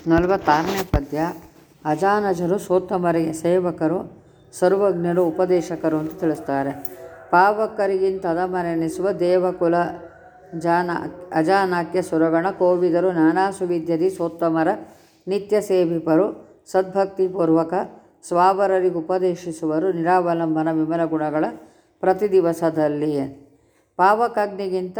ನಲವತ್ತಾರನೇ ಪದ್ಯ ಅಜಾನಜರು ಸೋತ್ತಮರಿಗೆ ಸೇವಕರು ಸರ್ವಜ್ಞರು ಉಪದೇಶಕರು ಅಂತ ತಿಳಿಸ್ತಾರೆ ಪಾವಕರಿಗಿಂತ ಅದಮರೆನಿಸುವ ದೇವಕುಲ ಜಾನ ಅಜಾನಾಕ್ಯ ಸುರಗಣ ಕೋವಿದರು ನಾನಾ ಸುವಿದ್ಯದಿ ಸೋತ್ತಮರ ನಿತ್ಯ ಸೇವಿಪರು ಸದ್ಭಕ್ತಿಪೂರ್ವಕ ಸ್ವಾವರರಿಗೆ ಉಪದೇಶಿಸುವರು ನಿರಾವಲಂಬನ ವಿಮಲ ಗುಣಗಳ ಪ್ರತಿ ದಿವಸದಲ್ಲಿ ಪಾವಕಾಗ್ನಿಗಿಂತ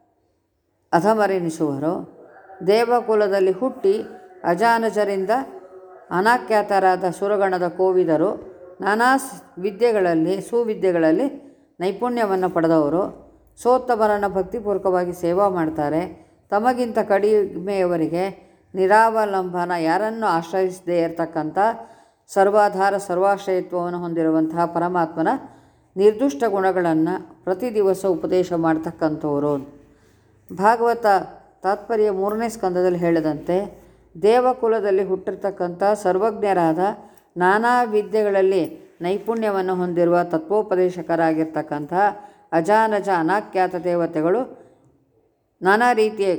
ಅಧಮರೆನಿಸುವರು ದೇವಕುಲದಲ್ಲಿ ಹುಟ್ಟಿ ಅಜಾನಜರಿಂದ ಅನಾಖ್ಯಾತರಾದ ಸುರಗಣದ ಕೋವಿದರು ನಾನಾ ಸ್- ವಿದ್ಯೆಗಳಲ್ಲಿ ಸುವಿದ್ಯೆಗಳಲ್ಲಿ ನೈಪುಣ್ಯವನ್ನು ಪಡೆದವರು ಸೋತ್ತಮರನ್ನು ಭಕ್ತಿಪೂರ್ವಕವಾಗಿ ಸೇವಾ ಮಾಡ್ತಾರೆ ತಮಗಿಂತ ಕಡಿಮೆಯವರಿಗೆ ನಿರಾವಲಂಬನ ಯಾರನ್ನು ಆಶ್ರಯಿಸದೇ ಇರತಕ್ಕಂಥ ಸರ್ವಾಧಾರ ಸರ್ವಾಶ್ರಯತ್ವವನ್ನು ಹೊಂದಿರುವಂತಹ ಪರಮಾತ್ಮನ ನಿರ್ದುಷ್ಟ ಗುಣಗಳನ್ನು ಪ್ರತಿ ದಿವಸ ಉಪದೇಶ ಮಾಡ್ತಕ್ಕಂಥವರು ಭಾಗವತ ತಾತ್ಪರ್ಯ ಮೂರನೇ ಸ್ಕಂದದಲ್ಲಿ ಹೇಳಿದಂತೆ ದೇವಕುಲದಲ್ಲಿ ಹುಟ್ಟಿರ್ತಕ್ಕಂಥ ಸರ್ವಜ್ಞರಾದ ನಾನಾ ವಿದ್ಯೆಗಳಲ್ಲಿ ನೈಪುಣ್ಯವನ್ನು ಹೊಂದಿರುವ ತತ್ವೋಪದೇಶಕರಾಗಿರ್ತಕ್ಕಂಥ ಅಜಾನಜ ಅನಾಖ್ಯಾತ ದೇವತೆಗಳು ನಾನಾ ರೀತಿಯ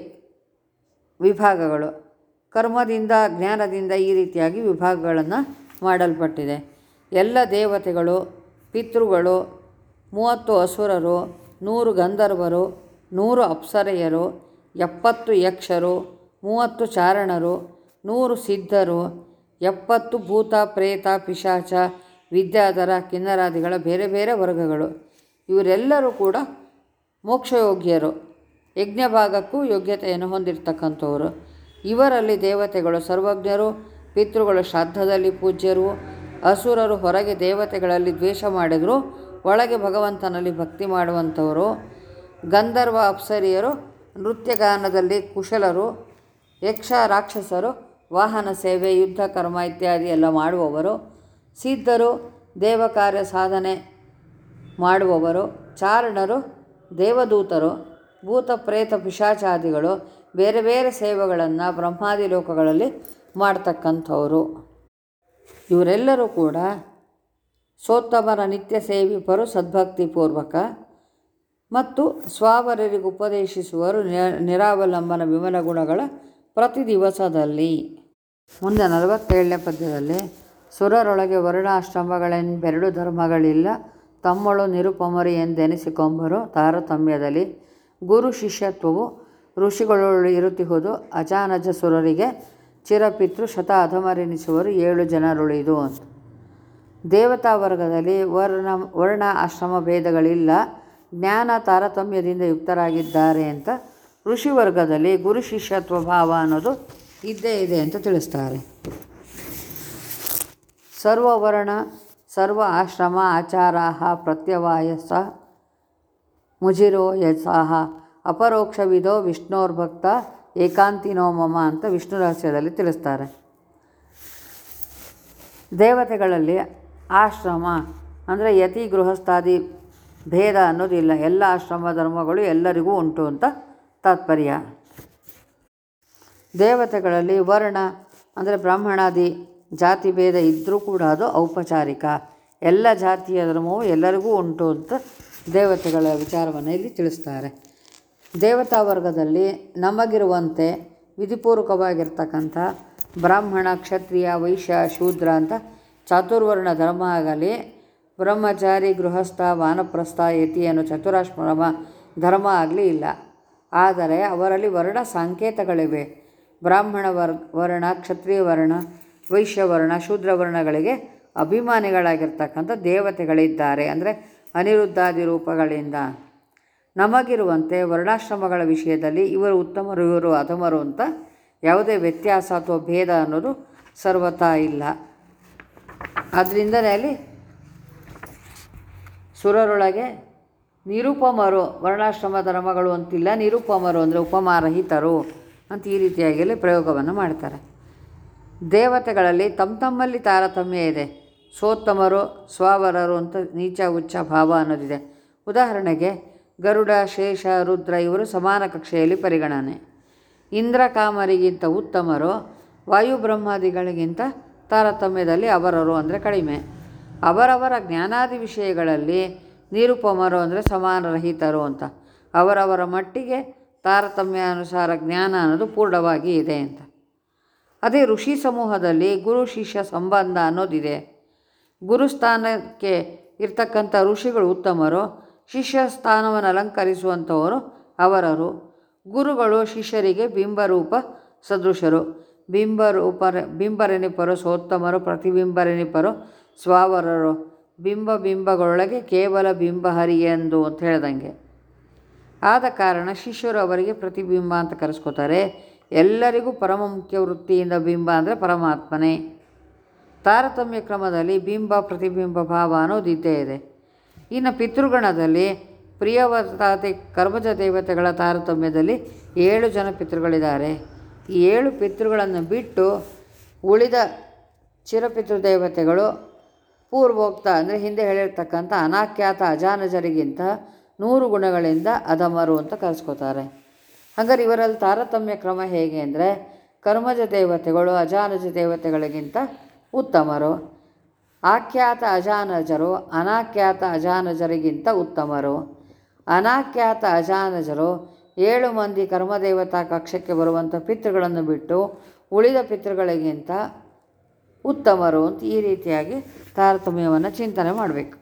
ವಿಭಾಗಗಳು ಕರ್ಮದಿಂದ ಜ್ಞಾನದಿಂದ ಈ ರೀತಿಯಾಗಿ ವಿಭಾಗಗಳನ್ನು ಮಾಡಲ್ಪಟ್ಟಿದೆ ಎಲ್ಲ ದೇವತೆಗಳು ಪಿತೃಗಳು ಮೂವತ್ತು ಅಸುರರು ನೂರು ಗಂಧರ್ವರು ನೂರು ಅಪ್ಸರೆಯರು ಎಪ್ಪತ್ತು ಯಕ್ಷರು ಮೂವತ್ತು ಚಾರಣರು ನೂರು ಸಿದ್ಧರು ಎಪ್ಪತ್ತು ಭೂತ ಪ್ರೇತ ಪಿಶಾಚ ವಿದ್ಯಾಧರ ಕಿನ್ನರಾದಿಗಳ ಬೇರೆ ಬೇರೆ ವರ್ಗಗಳು ಇವರೆಲ್ಲರೂ ಕೂಡ ಮೋಕ್ಷಯೋಗ್ಯರು ಯಜ್ಞ ಭಾಗಕ್ಕೂ ಯೋಗ್ಯತೆಯನ್ನು ಹೊಂದಿರತಕ್ಕಂಥವರು ಇವರಲ್ಲಿ ದೇವತೆಗಳು ಸರ್ವಜ್ಞರು ಪಿತೃಗಳು ಶ್ರಾದ್ದದಲ್ಲಿ ಪೂಜ್ಯರು ಅಸುರರು ಹೊರಗೆ ದೇವತೆಗಳಲ್ಲಿ ದ್ವೇಷ ಮಾಡಿದರೂ ಒಳಗೆ ಭಗವಂತನಲ್ಲಿ ಭಕ್ತಿ ಮಾಡುವಂಥವರು ಗಂಧರ್ವ ಅಪ್ಸರಿಯರು ನೃತ್ಯಗಾನದಲ್ಲಿ ಕುಶಲರು ಯಕ್ಷ ರಾಕ್ಷಸರು ವಾಹನ ಸೇವೆ ಯುದ್ಧ ಕರ್ಮ ಇತ್ಯಾದಿ ಎಲ್ಲ ಮಾಡುವವರು ಸಿದ್ಧರು ದೇವಕಾರ್ಯ ಸಾಧನೆ ಮಾಡುವವರು ಚಾರಣರು ದೇವದೂತರು ಭೂತ ಪ್ರೇತ ಪಿಶಾಚಾದಿಗಳು ಬೇರೆ ಬೇರೆ ಸೇವೆಗಳನ್ನು ಬ್ರಹ್ಮಾದಿ ಲೋಕಗಳಲ್ಲಿ ಮಾಡ್ತಕ್ಕಂಥವರು ಇವರೆಲ್ಲರೂ ಕೂಡ ಸೋತ್ತಮರ ನಿತ್ಯ ಸೇವಿಪರು ಸದ್ಭಕ್ತಿಪೂರ್ವಕ ಮತ್ತು ಸ್ವಾವರರಿಗೆ ಉಪದೇಶಿಸುವರು ನಿರ- ನಿರಾವಲಂಬನ ವಿಮಲ ಗುಣಗಳ ಪ್ರತಿ ದಿವಸದಲ್ಲಿ ಮುಂದೆ ನಲವತ್ತೇಳನೇ ಪದ್ಯದಲ್ಲಿ ಸುರರೊಳಗೆ ವರ್ಣಾಶ್ರಮಗಳೆಂಬೆರಡು ಧರ್ಮಗಳಿಲ್ಲ ತಮ್ಮಳು ನಿರುಪಮರಿ ಎಂದೆನಿಸಿಕೊಂಬರು ತಾರತಮ್ಯದಲ್ಲಿ ಗುರು ಶಿಷ್ಯತ್ವವು ಋಷಿಗಳೊಳು ಇರುತ್ತಿಹುದು ಅಜಾನಜ ಸುರರಿಗೆ ಚಿರಪಿತೃ ಶತ ಅಧಮರೆನಿಸುವರು ಏಳು ಜನರುಳಿದು ಅಂತ ದೇವತಾ ವರ್ಗದಲ್ಲಿ ವರ್ಣ ವರ್ಣ ಆಶ್ರಮ ಭೇದಗಳಿಲ್ಲ ಜ್ಞಾನ ತಾರತಮ್ಯದಿಂದ ಯುಕ್ತರಾಗಿದ್ದಾರೆ ಅಂತ ಋಷಿ ವರ್ಗದಲ್ಲಿ ಗುರು ಶಿಷ್ಯತ್ವ ಭಾವ ಅನ್ನೋದು ಇದ್ದೇ ಇದೆ ಅಂತ ತಿಳಿಸ್ತಾರೆ ಸರ್ವವರ್ಣ ಸರ್ವ ಆಶ್ರಮ ಆಚಾರಾಹ ಪ್ರತ್ಯವಾಯಸ ಮುಜಿರೋ ಯಸಾಹ ಅಪರೋಕ್ಷವಿದೋ ವಿಷ್ಣೋರ್ಭಕ್ತ ಏಕಾಂತಿನೋ ಮಮ ಅಂತ ವಿಷ್ಣು ರಹಸ್ಯದಲ್ಲಿ ತಿಳಿಸ್ತಾರೆ ದೇವತೆಗಳಲ್ಲಿ ಆಶ್ರಮ ಅಂದರೆ ಯತಿ ಗೃಹಸ್ಥಾದಿ ಭೇದ ಅನ್ನೋದಿಲ್ಲ ಎಲ್ಲ ಆಶ್ರಮ ಧರ್ಮಗಳು ಎಲ್ಲರಿಗೂ ಉಂಟು ಅಂತ ತಾತ್ಪರ್ಯ ದೇವತೆಗಳಲ್ಲಿ ವರ್ಣ ಅಂದರೆ ಬ್ರಾಹ್ಮಣಾದಿ ಜಾತಿ ಭೇದ ಇದ್ದರೂ ಕೂಡ ಅದು ಔಪಚಾರಿಕ ಎಲ್ಲ ಜಾತಿಯ ಧರ್ಮವು ಎಲ್ಲರಿಗೂ ಉಂಟು ಅಂತ ದೇವತೆಗಳ ವಿಚಾರವನ್ನು ಇಲ್ಲಿ ತಿಳಿಸ್ತಾರೆ ದೇವತಾ ವರ್ಗದಲ್ಲಿ ನಮಗಿರುವಂತೆ ವಿಧಿಪೂರ್ವಕವಾಗಿರ್ತಕ್ಕಂಥ ಬ್ರಾಹ್ಮಣ ಕ್ಷತ್ರಿಯ ವೈಶ್ಯ ಶೂದ್ರ ಅಂತ ಚಾತುರ್ವರ್ಣ ಧರ್ಮ ಆಗಲಿ ಬ್ರಹ್ಮಚಾರಿ ಗೃಹಸ್ಥ ವಾನಪ್ರಸ್ಥ ಯತಿ ಅನ್ನೋ ಚತುರಾಶ್ರಮ ಧರ್ಮ ಆಗಲಿ ಇಲ್ಲ ಆದರೆ ಅವರಲ್ಲಿ ವರ್ಣ ಸಂಕೇತಗಳಿವೆ ಬ್ರಾಹ್ಮಣ ವರ್ ವರ್ಣ ಕ್ಷತ್ರಿಯ ವರ್ಣ ವೈಶ್ಯ ವರ್ಣ ಶೂದ್ರ ವರ್ಣಗಳಿಗೆ ಅಭಿಮಾನಿಗಳಾಗಿರ್ತಕ್ಕಂಥ ದೇವತೆಗಳಿದ್ದಾರೆ ಅಂದರೆ ಅನಿರುದ್ಧಾದಿ ರೂಪಗಳಿಂದ ನಮಗಿರುವಂತೆ ವರ್ಣಾಶ್ರಮಗಳ ವಿಷಯದಲ್ಲಿ ಇವರು ಉತ್ತಮರು ಇವರು ಅಧಮರು ಅಂತ ಯಾವುದೇ ವ್ಯತ್ಯಾಸ ಅಥವಾ ಭೇದ ಅನ್ನೋದು ಸರ್ವತಾ ಇಲ್ಲ ಅದರಿಂದಲೇ ಅಲ್ಲಿ ಸುರರೊಳಗೆ ನಿರುಪಮರು ವರ್ಣಾಶ್ರಮ ಧರ್ಮಗಳು ಅಂತಿಲ್ಲ ನಿರುಪಮರು ಅಂದರೆ ಉಪಮಾರಹಿತರು ಅಂತ ಈ ರೀತಿಯಾಗಿ ಪ್ರಯೋಗವನ್ನು ಮಾಡ್ತಾರೆ ದೇವತೆಗಳಲ್ಲಿ ತಮ್ಮ ತಮ್ಮಲ್ಲಿ ತಾರತಮ್ಯ ಇದೆ ಸೋತ್ತಮರು ಸ್ವಾವರರು ಅಂತ ನೀಚ ಉಚ್ಚ ಭಾವ ಅನ್ನೋದಿದೆ ಉದಾಹರಣೆಗೆ ಗರುಡ ಶೇಷ ರುದ್ರ ಇವರು ಸಮಾನ ಕಕ್ಷೆಯಲ್ಲಿ ಪರಿಗಣನೆ ಇಂದ್ರ ಕಾಮರಿಗಿಂತ ಉತ್ತಮರು ವಾಯು ಬ್ರಹ್ಮಾದಿಗಳಿಗಿಂತ ತಾರತಮ್ಯದಲ್ಲಿ ಅವರರು ಅಂದರೆ ಕಡಿಮೆ ಅವರವರ ಜ್ಞಾನಾದಿ ವಿಷಯಗಳಲ್ಲಿ ನಿರುಪಮರು ಅಂದರೆ ಸಮಾನರಹಿತರು ಅಂತ ಅವರವರ ಮಟ್ಟಿಗೆ ತಾರತಮ್ಯಾನುಸಾರ ಜ್ಞಾನ ಅನ್ನೋದು ಪೂರ್ಣವಾಗಿ ಇದೆ ಅಂತ ಅದೇ ಋಷಿ ಸಮೂಹದಲ್ಲಿ ಗುರು ಶಿಷ್ಯ ಸಂಬಂಧ ಅನ್ನೋದಿದೆ ಗುರುಸ್ಥಾನಕ್ಕೆ ಇರ್ತಕ್ಕಂಥ ಋಷಿಗಳು ಉತ್ತಮರು ಶಿಷ್ಯ ಸ್ಥಾನವನ್ನು ಅಲಂಕರಿಸುವಂಥವರು ಅವರರು ಗುರುಗಳು ಶಿಷ್ಯರಿಗೆ ಬಿಂಬರೂಪ ಸದೃಶರು ಬಿಂಬರೂಪರ ಬಿಂಬರೆನಿಪರು ಸೋತ್ತಮರು ಪ್ರತಿಬಿಂಬರೆನಿಪರು ಸ್ವಾವರರು ಬಿಂಬ ಬಿಂಬಗಳೊಳಗೆ ಕೇವಲ ಬಿಂಬ ಹರಿ ಎಂದು ಅಂತ ಹೇಳ್ದಂಗೆ ಆದ ಕಾರಣ ಶಿಷ್ಯರು ಅವರಿಗೆ ಪ್ರತಿಬಿಂಬ ಅಂತ ಕರೆಸ್ಕೋತಾರೆ ಎಲ್ಲರಿಗೂ ಪರಮ ಮುಖ್ಯ ವೃತ್ತಿಯಿಂದ ಬಿಂಬ ಅಂದರೆ ಪರಮಾತ್ಮನೇ ತಾರತಮ್ಯ ಕ್ರಮದಲ್ಲಿ ಬಿಂಬ ಪ್ರತಿಬಿಂಬ ಭಾವ ಅನ್ನೋದು ಇದ್ದೇ ಇದೆ ಇನ್ನು ಪಿತೃಗಣದಲ್ಲಿ ಪ್ರಿಯವತಾತಿ ಕರ್ಮಜ ದೇವತೆಗಳ ತಾರತಮ್ಯದಲ್ಲಿ ಏಳು ಜನ ಪಿತೃಗಳಿದ್ದಾರೆ ಈ ಏಳು ಪಿತೃಗಳನ್ನು ಬಿಟ್ಟು ಉಳಿದ ಚಿರಪಿತೃ ದೇವತೆಗಳು ಪೂರ್ವೋಕ್ತ ಅಂದರೆ ಹಿಂದೆ ಹೇಳಿರ್ತಕ್ಕಂಥ ಅನಾಖ್ಯಾತ ಅಜಾನಜರಿಗಿಂತ ನೂರು ಗುಣಗಳಿಂದ ಅಧಮರು ಅಂತ ಕರೆಸ್ಕೋತಾರೆ ಹಾಗಾದ್ರೆ ಇವರಲ್ಲಿ ತಾರತಮ್ಯ ಕ್ರಮ ಹೇಗೆ ಅಂದರೆ ಕರ್ಮಜ ದೇವತೆಗಳು ಅಜಾನಜ ದೇವತೆಗಳಿಗಿಂತ ಉತ್ತಮರು ಆಖ್ಯಾತ ಅಜಾನಜರು ಅನಾಖ್ಯಾತ ಅಜಾನಜರಿಗಿಂತ ಉತ್ತಮರು ಅನಾಖ್ಯಾತ ಅಜಾನಜರು ಏಳು ಮಂದಿ ಕರ್ಮದೇವತಾ ಕಕ್ಷಕ್ಕೆ ಬರುವಂಥ ಪಿತೃಗಳನ್ನು ಬಿಟ್ಟು ಉಳಿದ ಪಿತೃಗಳಿಗಿಂತ ಉತ್ತಮರು ಅಂತ ಈ ರೀತಿಯಾಗಿ ತಾರತಮ್ಯವನ್ನು ಚಿಂತನೆ ಮಾಡಬೇಕು